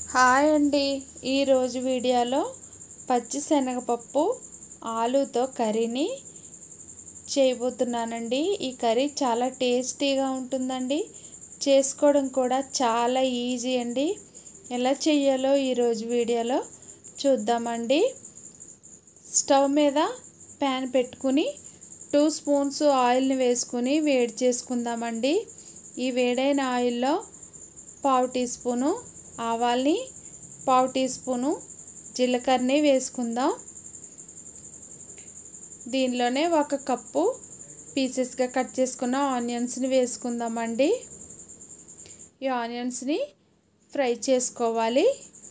hi అండి ఈరోజు వీడియోలో పచ్చి శనగపప్పు ఆలుతో కర్రీని చేయబోతున్నానండి ఈ కర్రీ చాలా టేస్టీగా ఉంటుందండి చేసుకోవడం కూడా చాలా ఈజీ అండి ఎలా చేయాలో ఈరోజు వీడియోలో చూద్దామండి స్టవ్ మీద ప్యాన్ పెట్టుకుని టూ స్పూన్స్ ఆయిల్ని వేసుకుని వేడి చేసుకుందామండి ఈ వేడైన ఆయిల్లో పావు టీ స్పూను ఆవాల్ని పావు టీ స్పూను జీలకర్రని వేసుకుందాం దీనిలోనే ఒక కప్పు పీసెస్గా కట్ చేసుకున్న ఆనియన్స్ని వేసుకుందామండి ఈ ఆనియన్స్ని ఫ్రై చేసుకోవాలి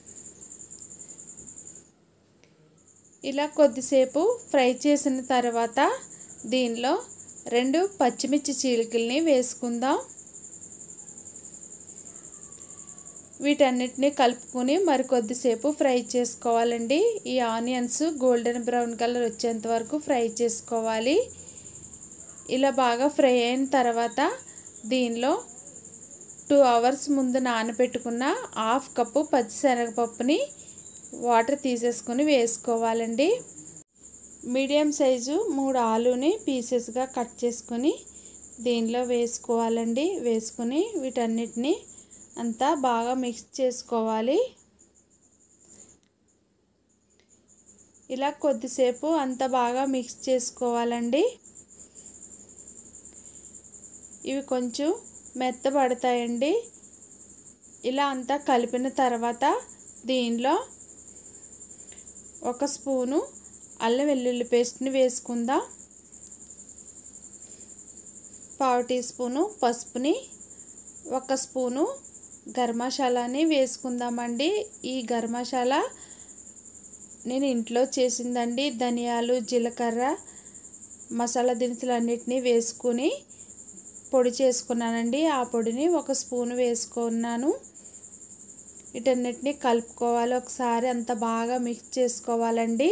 ఇలా కొద్దిసేపు ఫ్రై చేసిన తర్వాత దీనిలో రెండు పచ్చిమిర్చి చీలికల్ని వేసుకుందాం వీటన్నిటిని కలుపుకొని మరి కొద్దిసేపు ఫ్రై చేసుకోవాలండి ఈ ఆనియన్స్ గోల్డెన్ బ్రౌన్ కలర్ వచ్చేంత వరకు ఫ్రై చేసుకోవాలి ఇలా బాగా ఫ్రై అయిన తర్వాత దీనిలో టూ అవర్స్ ముందు నానబెట్టుకున్న హాఫ్ కప్పు పచ్చిశనగపప్పుని వాటర్ తీసేసుకొని వేసుకోవాలండి మీడియం సైజు మూడు ఆలుని పీసెస్గా కట్ చేసుకొని దీనిలో వేసుకోవాలండి వేసుకొని వీటన్నిటిని అంతా బాగా మిక్స్ చేసుకోవాలి ఇలా కొద్దిసేపు అంత బాగా మిక్స్ చేసుకోవాలండి ఇవి కొంచెం మెత్తబడతాయండి ఇలా అంతా కలిపిన తర్వాత దీనిలో ఒక స్పూను అల్లం వెల్లుల్లి పేస్ట్ని వేసుకుందాం పావు టీ స్పూను పసుపుని ఒక స్పూను గరం మసాలాని వేసుకుందామండి ఈ గరం మసాలా నేను ఇంట్లో చేసిందండి ధనియాలు జీలకర్ర మసాలా దినుసులు అన్నిటినీ వేసుకుని పొడి చేసుకున్నానండి ఆ పొడిని ఒక స్పూన్ వేసుకున్నాను వీటన్నిటిని కలుపుకోవాలి ఒకసారి అంత బాగా మిక్స్ చేసుకోవాలండి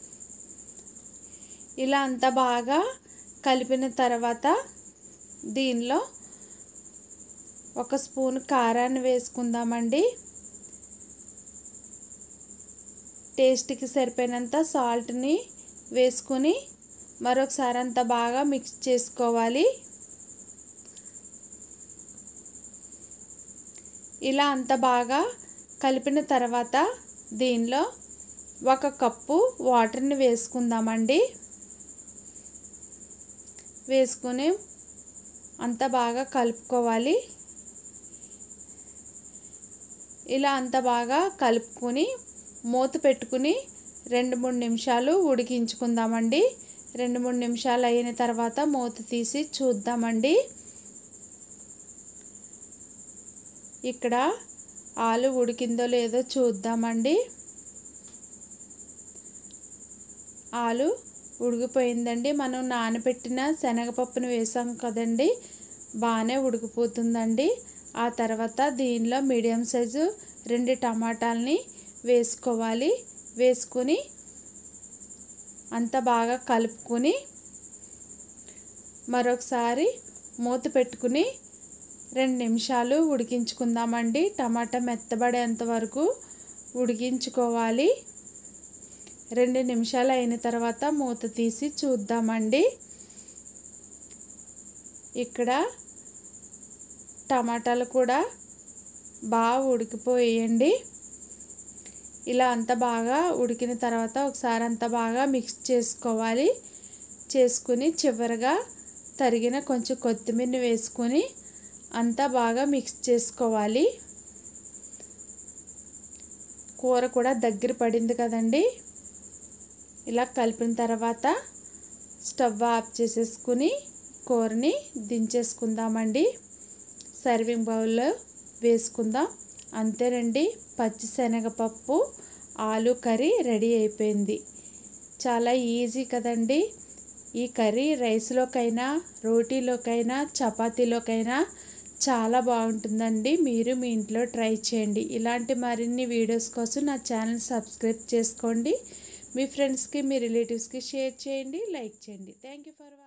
ఇలా అంత బాగా కలిపిన తర్వాత దీనిలో ఒక స్పూన్ కారాన్ని వేసుకుందామండి టేస్ట్కి సరిపోయినంత సాల్ట్ని వేసుకుని మరొకసారి అంతా బాగా మిక్స్ చేసుకోవాలి ఇలా అంత బాగా కలిపిన తర్వాత దీనిలో ఒక కప్పు వాటర్ని వేసుకుందామండి వేసుకుని అంత బాగా కలుపుకోవాలి ఇలా అంత బాగా కలుపుకొని మూత పెట్టుకుని రెండు మూడు నిమిషాలు ఉడికించుకుందామండి రెండు మూడు నిమిషాలు అయిన తర్వాత మూత తీసి చూద్దామండి ఇక్కడ ఆలు ఉడికిందో లేదో చూద్దామండి ఆలు ఉడికిపోయిందండి మనం నానబెట్టిన శనగపప్పును వేసాం కదండి బాగానే ఉడికిపోతుందండి ఆ తర్వాత దీనిలో మీడియం సైజు రెండు టమాటాలని వేసుకోవాలి వేసుకొని అంత బాగా కలుపుకొని మరొకసారి మూత పెట్టుకుని రెండు నిమిషాలు ఉడికించుకుందామండి టమాటా మెత్తబడేంత వరకు ఉడికించుకోవాలి రెండు నిమిషాలు అయిన తర్వాత మూత తీసి చూద్దామండి ఇక్కడ టమాటాలు కూడా బాగా ఉడికిపోయేయండి ఇలా అంత బాగా ఉడికిన తర్వాత ఒకసారి అంత బాగా మిక్స్ చేసుకోవాలి చేసుకుని చివరిగా తరిగిన కొంచెం కొత్తిమీరని వేసుకొని అంతా బాగా మిక్స్ చేసుకోవాలి కూర కూడా దగ్గర పడింది కదండి ఇలా కలిపిన తర్వాత స్టవ్ ఆఫ్ చేసేసుకుని కూరని దించేసుకుందామండి సర్వింగ్ బౌల్లో వేసుకుందాం అంతేనండి పచ్చి శనగపప్పు ఆలు కర్రీ రెడీ అయిపోయింది చాలా ఈజీ కదండి ఈ కర్రీ రైస్లోకైనా రోటీలోకైనా చపాతీలోకైనా చాలా బాగుంటుందండి మీరు మీ ఇంట్లో ట్రై చేయండి ఇలాంటి మరిన్ని వీడియోస్ కోసం నా ఛానల్ సబ్స్క్రైబ్ చేసుకోండి మీ ఫ్రెండ్స్కి మీ రిలేటివ్స్కి షేర్ చేయండి లైక్ చేయండి థ్యాంక్ యూ ఫర్ వాచింగ్